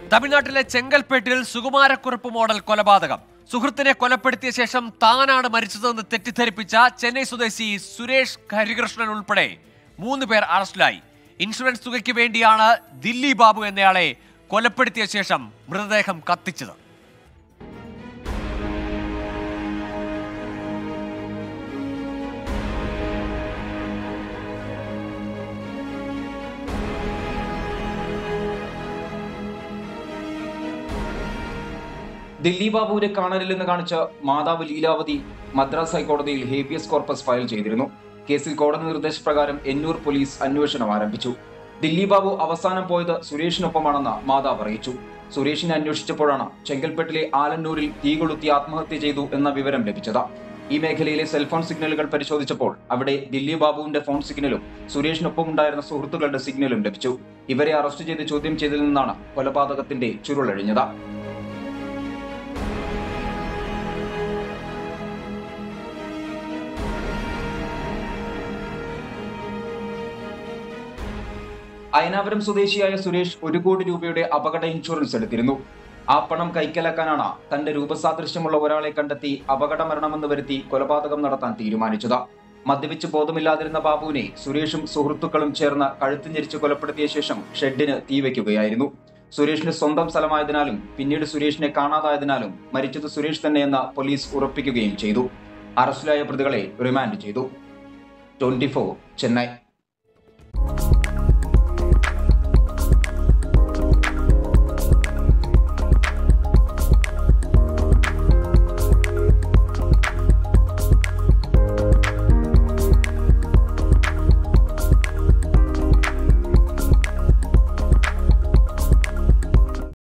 തമിഴ്നാട്ടിലെ ചെങ്കൽപ്പേട്ടിൽ സുകുമാരക്കുറുപ്പ് മോഡൽ കൊലപാതകം സുഹൃത്തിനെ കൊലപ്പെടുത്തിയ ശേഷം താനാണ് മരിച്ചതെന്ന് തെറ്റിദ്ധരിപ്പിച്ച ചെന്നൈ സ്വദേശി സുരേഷ് ഹരികൃഷ്ണൻ ഉൾപ്പെടെ മൂന്ന് പേർ അറസ്റ്റിലായി ഇൻഷുറൻസ് തുകയ്ക്ക് വേണ്ടിയാണ് ദില്ലി ബാബു എന്നയാളെ കൊലപ്പെടുത്തിയ ശേഷം മൃതദേഹം കത്തിച്ചത് ദില്ലി ബാബുവിനെ കാണലില്ലെന്ന് കാണിച്ച് മാതാവ് ലീലാവതി മദ്രാസ് ഹൈക്കോടതിയിൽ ഹേബിയസ് കോർപ്പസ് ഫയൽ ചെയ്തിരുന്നു കേസിൽ കോടതി നിർദ്ദേശപ്രകാരം എന്നൂർ പോലീസ് അന്വേഷണം ആരംഭിച്ചു ദില്ലി ബാബു അവസാനം പോയത് സുരേഷിനൊപ്പമാണെന്ന് മാതാവ് അറിയിച്ചു സുരേഷിനെ അന്വേഷിച്ചപ്പോഴാണ് ചെങ്കൽപ്പെട്ടിലെ ആലന്നൂരിൽ തീ കൊളുത്തി ആത്മഹത്യ ചെയ്തു എന്ന വിവരം ലഭിച്ചത് ഈ മേഖലയിലെ സെൽഫോൺ സിഗ്നലുകൾ പരിശോധിച്ചപ്പോൾ അവിടെ ദില്ലി ബാബുവിന്റെ ഫോൺ സിഗ്നലും സുരേഷിനൊപ്പം ഉണ്ടായിരുന്ന സുഹൃത്തുക്കളുടെ സിഗ്നലും ലഭിച്ചു ഇവരെ അറസ്റ്റ് ചെയ്ത് ചോദ്യം ചെയ്തതിൽ നിന്നാണ് കൊലപാതകത്തിന്റെ ചുരുളഴിഞ്ഞത് അയനാപുരം സ്വദേശിയായ സുരേഷ് ഒരു കോടി രൂപയുടെ അപകട ഇൻഷുറൻസ് എടുത്തിരുന്നു ആ പണം കൈക്കലാക്കാനാണ് തന്റെ രൂപസാദൃശ്യമുള്ള ഒരാളെ കണ്ടെത്തി അപകട മരണമെന്ന് വരുത്തി കൊലപാതകം നടത്താൻ തീരുമാനിച്ചത് മദ്യപിച്ച് ബോധമില്ലാതിരുന്ന ബാബുവിനെ സുരേഷും സുഹൃത്തുക്കളും ചേർന്ന് കഴുത്ത് ഞെരിച്ച് കൊലപ്പെടുത്തിയ ശേഷം ഷെഡിന് തീവയ്ക്കുകയായിരുന്നു സുരേഷിന്റെ സ്വന്തം സ്ഥലമായതിനാലും പിന്നീട് സുരേഷിനെ കാണാതായതിനാലും മരിച്ചത് സുരേഷ് തന്നെയെന്ന് പോലീസ് ഉറപ്പിക്കുകയും ചെയ്തു അറസ്റ്റിലായ പ്രതികളെ റിമാൻഡ് ചെയ്തു ട്വന്റി ചെന്നൈ